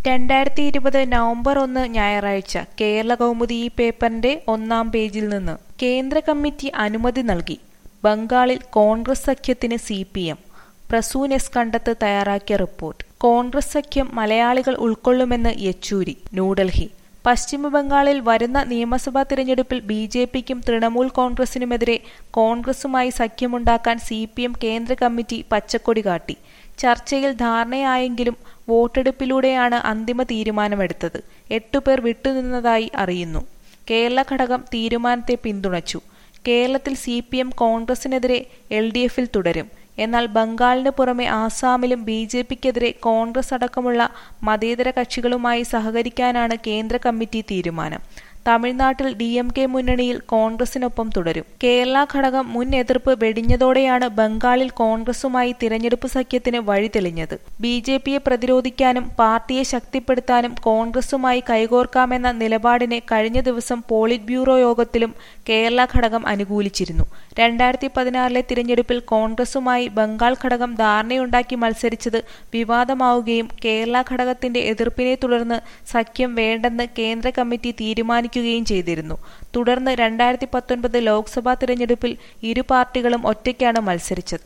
രണ്ടായിരത്തി ഇരുപത് നവംബർ ഒന്ന് ഞായറാഴ്ച കേരള കൗമുദി ഈ പേപ്പറിന്റെ ഒന്നാം പേജിൽ നിന്ന് കേന്ദ്ര കമ്മിറ്റി അനുമതി നൽകി ബംഗാളിൽ കോൺഗ്രസ് സഖ്യത്തിന് C P M Prasoon S Kandath തയ്യാറാക്കിയ റിപ്പോർട്ട് കോൺഗ്രസ് സഖ്യം മലയാളികൾ ഉൾക്കൊള്ളുമെന്ന് യെച്ചൂരി ന്യൂഡൽഹി പശ്ചിമബംഗാളിൽ വരുന്ന നിയമസഭാ തിരഞ്ഞെടുപ്പിൽ ബി ജെ പിക്കും തൃണമൂൽ കോൺഗ്രസിനുമെതിരെ കോൺഗ്രസുമായി സഖ്യമുണ്ടാക്കാൻ സി പി എം കേന്ദ്ര കമ്മിറ്റി പച്ചക്കൊടി കാട്ടി ചർച്ചയിൽ ധാരണയായെങ്കിലും വോട്ടെടുപ്പിലൂടെയാണ് അന്തിമ തീരുമാനമെടുത്തത് എട്ടുപേർ വിട്ടുനിന്നതായി അറിയുന്നു കേരള ഘടകം തീരുമാനത്തെ പിന്തുണച്ചു കേരളത്തിൽ സി പി എം കോൺഗ്രസിനെതിരെ എൽ ഡി എഫിൽ തുടരും എന്നാൽ ബംഗാളിന് പുറമെ ആസാമിലും ബി ജെ പിക്കെതിരെ കോൺഗ്രസ് അടക്കമുള്ള മതേതര കക്ഷികളുമായി സഹകരിക്കാനാണ് കേന്ദ്ര കമ്മിറ്റി തീരുമാനം തമിഴ്നാട്ടിൽ ഡി എം കെ മുന്നണിയിൽ കോൺഗ്രസിനൊപ്പം തുടരും കേരള ഘടകം മുൻ എതിർപ്പ് വെടിഞ്ഞതോടെയാണ് ബംഗാളിൽ കോൺഗ്രസുമായി തിരഞ്ഞെടുപ്പ് സഖ്യത്തിന് വഴി തെളിഞ്ഞത് ബി ജെ പിയെ പ്രതിരോധിക്കാനും പാർട്ടിയെ ശക്തിപ്പെടുത്താനും കോൺഗ്രസുമായി കൈകോർക്കാമെന്ന നിലപാടിനെ കഴിഞ്ഞ ദിവസം പോളിറ്റ് ബ്യൂറോ യോഗത്തിലും കേരള ഘടകം അനുകൂലിച്ചിരുന്നു രണ്ടായിരത്തി പതിനാറിലെ തിരഞ്ഞെടുപ്പിൽ കോൺഗ്രസുമായി ബംഗാൾ ഘടകം ധാരണയുണ്ടാക്കി മത്സരിച്ചത് വിവാദമാവുകയും കേരള ഘടകത്തിന്റെ എതിർപ്പിനെ തുടർന്ന് സഖ്യം വേണ്ടെന്ന് കേന്ദ്ര കമ്മിറ്റി തീരുമാനിക്കുകയും ചെയ്തിരുന്നു തുടർന്ന് രണ്ടായിരത്തി പത്തൊൻപത് ലോക്സഭാ തിരഞ്ഞെടുപ്പിൽ ഇരു പാർട്ടികളും ഒറ്റയ്ക്കാണ് മത്സരിച്ചത്